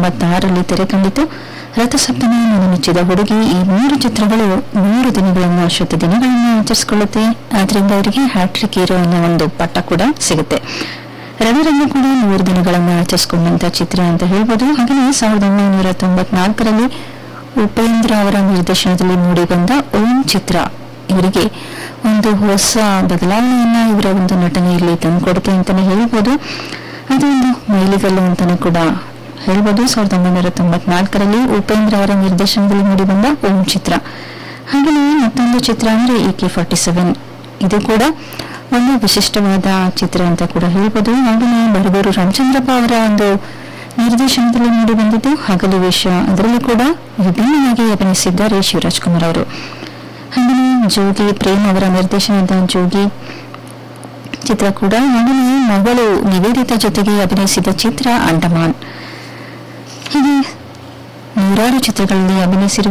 ತೊಂಬತ್ತಾರರಲ್ಲಿ ತೆರೆ ಕಂಡಿತು ರಥಸಪ್ತಮಿ ನನ್ನ ಮೆಚ್ಚಿದ ಹುಡುಗಿ ಈ ಮೂರು ಚಿತ್ರಗಳು ಮೂರು ದಿನಗಳನ್ನು ಶತ ದಿನಗಳನ್ನು ಆಚರಿಸಿಕೊಳ್ಳುತ್ತೆ ಆದ್ರಿಂದ ಅವರಿಗೆ ಹ್ಯಾಟ್ರಿಕ್ ಹೀರೋ ಅನ್ನೋ ಒಂದು ಪಟ್ಟ ಕೂಡ ಸಿಗುತ್ತೆ ರಣರಂಗ ಕೂಡ ಮೂರು ದಿನಗಳನ್ನು ಆಚರಿಸಿಕೊಂಡಂತ ಚಿತ್ರ ಅಂತ ಹೇಳ್ಬೋದು ಹಾಗೆಯೇ ಸಾವಿರದ ಒಂಬೈನೂರ ತೊಂಬತ್ನಾಲ್ಕರಲ್ಲಿ ಉಪೇಂದ್ರ ಅವರ ನಿರ್ದೇಶನದಲ್ಲಿ ಮೂಡಿಬಂದ ಓಂ ಚಿತ್ರ ಇವರಿಗೆ ಒಂದು ಹೊಸ ಬದಲಾವಣೆಯನ್ನ ಇವರ ಒಂದು ನಟನೆಯಲ್ಲಿ ತಂದುಕೊಡುತ್ತೆ ಅಂತಾನೆ ಹೇಳ್ಬೋದು ಅದು ಒಂದು ಮೈಲಿಗಲ್ಲು ಅಂತಾನೆ ಕೂಡ ಹೇಳ್ಬೋದು ಸಾವಿರದ ಒಂಬೈನೂರ ತೊಂಬತ್ನಾಲ್ಕರಲ್ಲಿ ಉಪೇಂದ್ರ ಅವರ ನಿರ್ದೇಶನದಲ್ಲಿ ಮೂಡಿಬಂದ ಓಂ ಚಿತ್ರ ಹಾಗೆಯೇ ಮತ್ತೊಂದು ಚಿತ್ರ ಅಂದ್ರೆ ಎ ಕೆ ಫಾರ್ಟಿ ಸೆವೆನ್ ಇದು ಕೂಡ ಒಂದು ವಿಶಿಷ್ಟವಾದ ಚಿತ್ರ ಅಂತ ಕೂಡ ಹೇಳ್ಬೋದು ಹಾಗೆಯೇ ಬರಗೂರು ರಾಮಚಂದ್ರಪ್ಪ ಅವರ ಒಂದು ನಿರ್ದೇಶನದಲ್ಲಿ ಮೂಡಿ ಬಂದಿದ್ದು ಹಗಲು ವೇಷ ಅದರಲ್ಲಿ ಕೂಡ ವಿಭಿನ್ನವಾಗಿ ಅಭಿನಯಿಸಿದ್ದಾರೆ ಶಿವರಾಜ್ ಕುಮಾರ್ ಅವರು ಹಾಗೆಯೇ ಜೋಗಿ ಪ್ರೇಮ್ ಅವರ ನಿರ್ದೇಶನದ ಜೋಗಿ ಚಿತ್ರ ಕೂಡ ಹಾಗೆಯೇ ಮಗಳು ನಿವೇದಿತ ಜೊತೆಗೆ ಅಭಿನಯಿಸಿದ ಚಿತ್ರ ಅಂಡಮಾನ್ ಹೀಗೆ ನೂರಾರು ಚಿತ್ರಗಳಲ್ಲಿ ಅಭಿನಯಿಸಿರುವ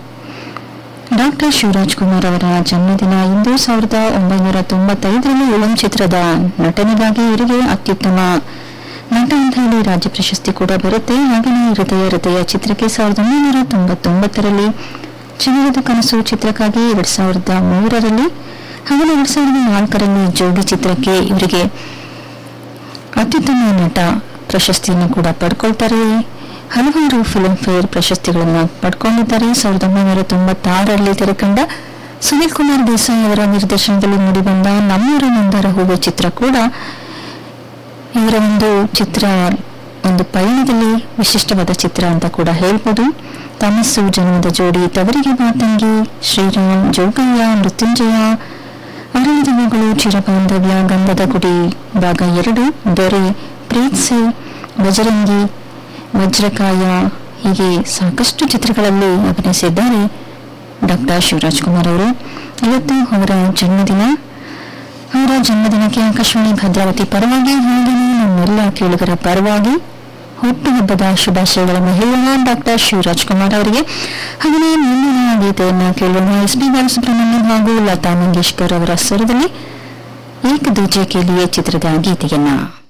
ಡಾಕ್ಟರ್ ಶಿವರಾಜ್ ಕುಮಾರ್ ಅವರ ಜನ್ಮದಿನ ಇಂದು ಸಾವಿರದ ಒಂಬೈನೂರ ತೊಂಬತ್ತೈದರಲ್ಲಿ ಉಳಂ ಚಿತ್ರದ ನಟನೆಗಾಗಿ ಇವರಿಗೆ ಅತ್ಯುತ್ತಮ ನಟ ಅಂತ ಹೇಳಿ ರಾಜ್ಯ ಪ್ರಶಸ್ತಿ ಕೂಡ ಬರುತ್ತೆ ಹಾಗೆಯೇ ಹೃದಯ ಹೃದಯ ಚಿತ್ರಕ್ಕೆ ಸಾವಿರದ ಒಂಬೈನೂರ ತೊಂಬತ್ತೊಂಬತ್ತರಲ್ಲಿ ಚಿನ್ನದ ಕನಸು ಚಿತ್ರಕ್ಕಾಗಿ ಎರಡ್ ಸಾವಿರದ ಮೂರರಲ್ಲಿ ಹಾಗೆಯೇ ಎರಡ್ ಸಾವಿರದ ನಾಲ್ಕರಲ್ಲಿ ಜೋಗಿ ಚಿತ್ರಕ್ಕೆ ಇವರಿಗೆ ಅತ್ಯುತ್ತಮ ನಟ ಪ್ರಶಸ್ತಿಯನ್ನು ಕೂಡ ಪಡ್ಕೊಳ್ತಾರೆ ಹಲವಾರು ಫಿಲ್ಮ್ ಫೇರ್ ಪ್ರಶಸ್ತಿಗಳನ್ನ ಪಡ್ಕೊಂಡಿದ್ದಾರೆ ಸಾವಿರದ ಒಂಬೈನೂರ ತೊಂಬತ್ತಾರರಲ್ಲಿ ತೆರೆಕಂಡ ಸುನಿಲ್ ಕುಮಾರ್ ದೇಸಾಯಿ ಅವರ ನಿರ್ದೇಶನದಲ್ಲಿ ಮೂಡಿಬಂದ ನಮ್ಮೂರ ಮಂದಾರ ಹೂವು ಚಿತ್ರ ಕೂಡ ಇವರ ಒಂದು ಚಿತ್ರ ಒಂದು ಪಯಣದಲ್ಲಿ ವಿಶಿಷ್ಟವಾದ ಚಿತ್ರ ಅಂತ ಕೂಡ ಹೇಳ್ಬೋದು ತಮಸ್ಸು ಜನ್ಮದ ಜೋಡಿ ತವರಿಗೆ ಮಾತಂಗಿ ಶ್ರೀರಾಮ್ ಜೋಗಯ್ಯ ಮೃತ್ಯುಂಜಯ ಅರಳಿದ ಮಗಳು ಚಿರಬಾಂಧವ್ಯ ಗಂಧದ ಗುಡಿ ಭಾಗ ಎರಡು ದೊರೆ ಪ್ರೀತ್ಸೆ ಬಜರಂಗಿ ವಜ್ರಕಾಯ ಹೀಗೆ ಸಾಕಷ್ಟು ಚಿತ್ರಗಳಲ್ಲಿ ಅಭಿನಯಿಸಿದ್ದಾರೆ ಡಾಕ್ಟರ್ ಶಿವರಾಜ್ ಕುಮಾರ್ ಅವರು ಇವತ್ತು ಅವರ ಜನ್ಮದಿನ ಅವರ ಜನ್ಮದಿನಕ್ಕೆ ಆಕಾಶವಾಣಿ ಭದ್ರಾವತಿ ಪರವಾಗಿ ಹಾಗೆಯೇ ನಮ್ಮೆಲ್ಲ ಕೇಳುಗರ ಪರವಾಗಿ ಹುಟ್ಟುಹಬ್ಬದ ಶುಭಾಶಯಗಳನ್ನು ಹೇಳೋಣ ಡಾಕ್ಟರ್ ಶಿವರಾಜ್ ಕುಮಾರ್ ಅವರಿಗೆ ಹಾಗೆಯೇ ಮುಂದಿನ ಗೀತೆಯನ್ನು ಕೇಳೋಣ ಎಸ್ ಪಿ ಬಾಲಸುಬ್ರಹ್ಮಣ್ಯಂ ಹಾಗೂ ಲತಾ ಮಂಗೇಶ್ಕರ್ ಅವರ ಸ್ವರದಲ್ಲಿ ಏಕ ದೂಜೆ ಕೇಳಿಯೇ ಚಿತ್ರದ ಗೀತೆಯನ್ನ